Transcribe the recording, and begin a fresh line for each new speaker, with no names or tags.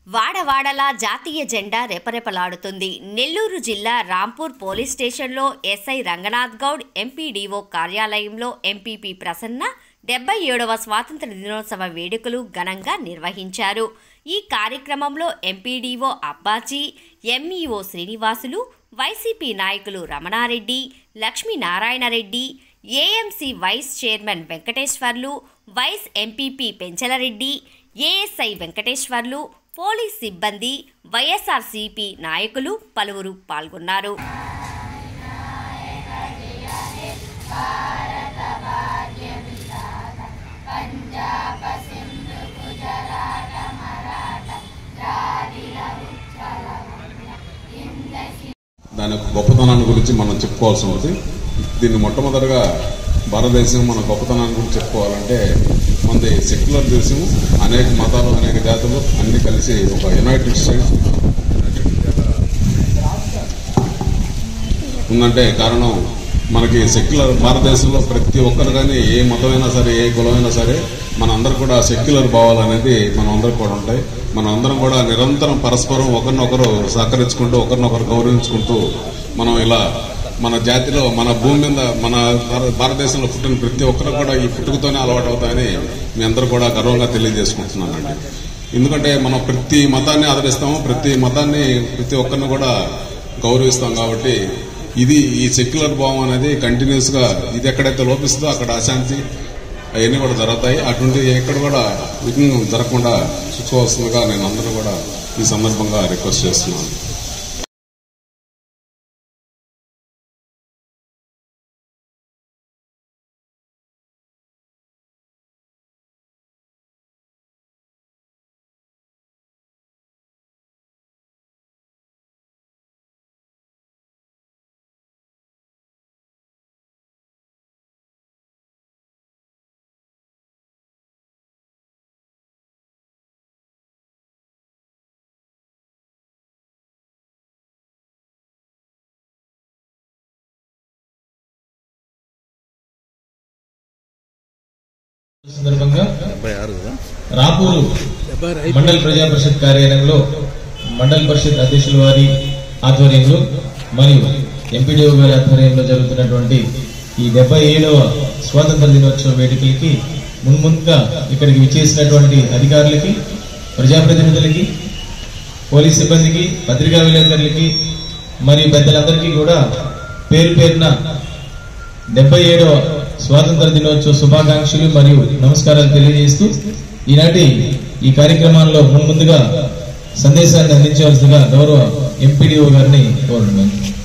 వాడవాడలా జాతీయ జెండా రెపరెపలాడుతుంది నెల్లూరు జిల్లా రాంపూర్ పోలీస్ స్టేషన్లో ఎస్ఐ రంగనాథ్ గౌడ్ ఎంపీడీఓ కార్యాలయంలో ఎంపీపీ ప్రసన్న డెబ్బై ఏడవ స్వాతంత్ర దినోత్సవ వేడుకలు ఘనంగా నిర్వహించారు ఈ కార్యక్రమంలో MPDO Abbaji MEO Srinivasulu YCP నాయకులు Ramana Reddy Lakshminarayana Reddy AMC vice chairman Venkateswarlu vice MPP Penchala Reddy ASI Venkateswarlu police సిబ్బంది వైఎస్ఆర్సీపీ నాయకులు పలువురు పాల్గొన్నారు
దాని యొక్క గొప్పతనాన్ని గురించి మనం చెప్పుకోవాల్సి ఉంటుంది దీన్ని మొట్టమొదటిగా భారతదేశం మన గొప్పతనాన్ని గురించి చెప్పుకోవాలంటే మనది సెక్యులర్ దేశం అనేక మతాలు అనేక జాతులు అన్ని కలిసి ఒక యునైటెడ్ స్టేట్స్ ఉందంటే కారణం మనకి సెక్యులర్ భారతదేశంలో ప్రతి ఒక్కరు కానీ ఏ మతమైనా సరే ఏ కులమైనా సరే మన అందరు కూడా సెక్యులర్ భావాలు అనేది మనం అందరికి కూడా ఉంటాయి మనం అందరం కూడా నిరంతరం పరస్పరం ఒకరినొకరు సహకరించుకుంటూ ఒకరినొకరు గౌరవించుకుంటూ మనం ఇలా మన జాతిలో మన భూమి మీద మన భార- భారతదేశంలో పుట్టిన ప్రతి ఒక్కరు కూడా ఈ పుట్టుకతోనే అలవాటు అవుతాయని మీ అందరూ కూడా గర్వంగా తెలియజేసుకుంటున్నానండి ఎందుకంటే మనం ప్రతి మతాన్ని ఆదరిస్తాము ప్రతి మతాన్ని ప్రతి ఒక్కరిని కూడా గౌరవిస్తాం కాబట్టి ఇది ఈ సెక్యులర్ భావం అనేది కంటిన్యూస్ గా ఇది ఎక్కడైతే లోపిస్తుందో అక్కడ అశాంతి అవన్నీ కూడా జరుగుతాయి అటువంటి ఎక్కడ కూడా విఘ్నం జరగకుండా చూసుకోవాల్సిందిగా నేను అందరూ కూడా ఈ సందర్భంగా రిక్వెస్ట్ చేస్తున్నాను
సందర్భంగా రాపూరు మండల ప్రజా పరిషత్ కార్యాలయంలో మండల పరిషత్ అధ్యక్షుల వారి ఆధ్వర్యంలో మరియు ఎంపీడీఓ గారి ఆధ్వర్యంలో జరుగుతున్నటువంటి ఈ డెబ్బై ఏడవ స్వాతంత్ర దినోత్సవ వేడుకలకి మున్ముందుగా ఇక్కడికి విచ్చేసినటువంటి అధికారులకి ప్రజాప్రతినిధులకి పోలీస్ సిబ్బందికి పత్రికా విలేకరులకి మరియు పెద్దలందరికీ కూడా పేరు పేరున డెబ్బై ఏడవ స్వాతంత్ర దినోత్సవ శుభాకాంక్షలు మరియు నమస్కారాలు తెలియజేస్తూ ఈనాటి ఈ కార్యక్రమాల్లో ముందుగా సందేశాన్ని అందించవలసిందిగా గౌరవ ఎంపీడీఓ గారిని కోరుతున్నాను